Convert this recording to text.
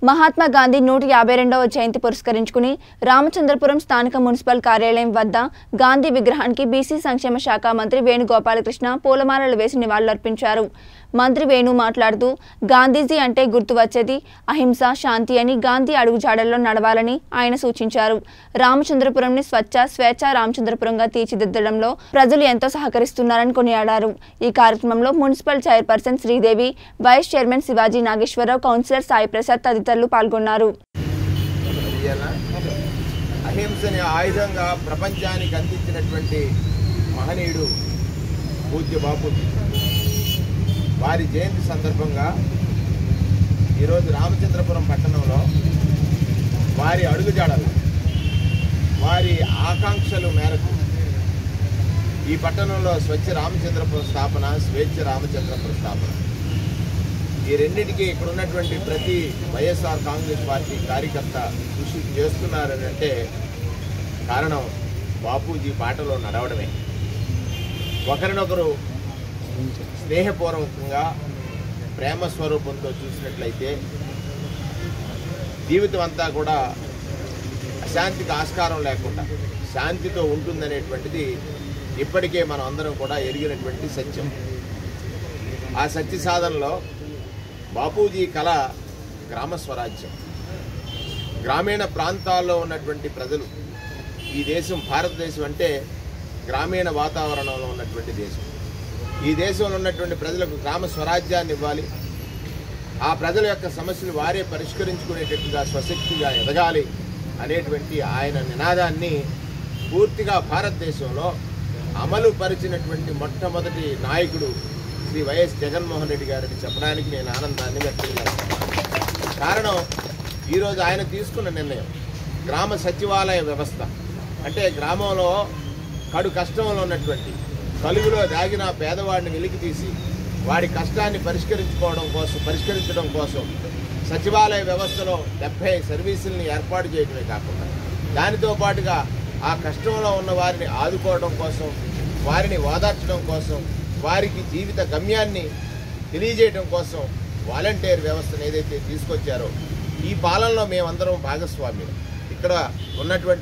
మహాత్మా గాంధీ నూట యాభై రెండవ జయంతి పురస్కరించుకుని రామచంద్రపురం స్థానిక మున్సిపల్ కార్యాలయం వద్ద గాంధీ విగ్రహానికి బీసీ సంక్షేమ శాఖ మంత్రి వేణుగోపాలకృష్ణ పూలమాలలు వేసి నివాళులర్పించారు మంత్రి వేణు మాట్లాడుతూ గాంధీజీ అంటే గుర్తు వచ్చేది అహింస శాంతి అని గాంధీ అడుగుజాడల్లో నడవాలని ఆయన సూచించారు రామచంద్రపురంని స్వచ్ఛ స్వేచ్ఛ రామచంద్రపురంగా తీర్చిదిద్దడంలో ప్రజలు ఎంతో సహకరిస్తున్నారని కొనియాడారు ఈ కార్యక్రమంలో municipal chairperson Sridevi vice chairman Shivaji Nageswararao councillor Sai Prasad తదితరులు పాల్గొన్నారు ఇయ్యాల అహింసని ఆయుధంగా ప్రపంచానికి అందించినటువంటి మహనీయుడు పూజ్య బాపూజీ వారి జయంతి సందర్భంగా ఈరోజు రామచంద్రపురం పట్టణంలో వారి అడుగుజాడలు వారి ఆకాంక్షలు మేరకు ఈ పట్టణంలో స్వచ్ఛ రామచంద్రపురం స్థాపన స్వేచ్ఛ రామచంద్రపురం స్థాపన ఈ రెండింటికి ఇక్కడ ఉన్నటువంటి ప్రతి వైఎస్ఆర్ కాంగ్రెస్ పార్టీ కార్యకర్త కృషి చేస్తున్నారని అంటే కారణం బాపూజీ బాటలో నడవడమే ఒకరినొకరు స్నేహపూర్వకంగా ప్రేమ స్వరూపంతో చూసినట్లయితే జీవితం అంతా కూడా అశాంతికి ఆస్కారం లేకుండా శాంతితో ఉంటుందనేటువంటిది ఇప్పటికే మనం అందరం కూడా ఎరిగినటువంటి సత్యం ఆ సత్య సాధనలో బాపూజీ కళ గ్రామ స్వరాజ్యం గ్రామీణ ప్రాంతాల్లో ఉన్నటువంటి ప్రజలు ఈ దేశం భారతదేశం అంటే గ్రామీణ వాతావరణంలో ఉన్నటువంటి దేశం ఈ దేశంలో ఉన్నటువంటి ప్రజలకు గ్రామ స్వరాజ్యాన్ని ఇవ్వాలి ఆ ప్రజల యొక్క సమస్యలు వారే పరిష్కరించుకునేటట్టుగా స్వశక్తిగా ఎదగాలి అనేటువంటి ఆయన నినాదాన్ని పూర్తిగా భారతదేశంలో అమలు పరిచినటువంటి మొట్టమొదటి నాయకుడు శ్రీ వైఎస్ జగన్మోహన్ రెడ్డి గారిని చెప్పడానికి నేను ఆనందాన్ని వ్యక్తం చేస్తాను కారణం ఈరోజు ఆయన తీసుకున్న నిర్ణయం గ్రామ సచివాలయ వ్యవస్థ అంటే గ్రామంలో కడు కష్టంలో ఉన్నటువంటి కలుగులో దాగిన పేదవాడిని వెలికి తీసి వాడి కష్టాన్ని పరిష్కరించుకోవడం కోసం పరిష్కరించడం కోసం సచివాలయ వ్యవస్థలో డెబ్బై సర్వీసుల్ని ఏర్పాటు చేయడమే కాకుండా దానితో పాటుగా ఆ కష్టంలో ఉన్న వారిని ఆదుకోవడం కోసం వారిని ఓదార్చడం కోసం వారికి జీవిత గమ్యాన్ని తెలియజేయడం కోసం వాలంటీర్ వ్యవస్థను ఏదైతే తీసుకొచ్చారో ఈ పాలనలో మేమందరం భాగస్వామ్యం ఇక్కడ ఉన్నటువంటి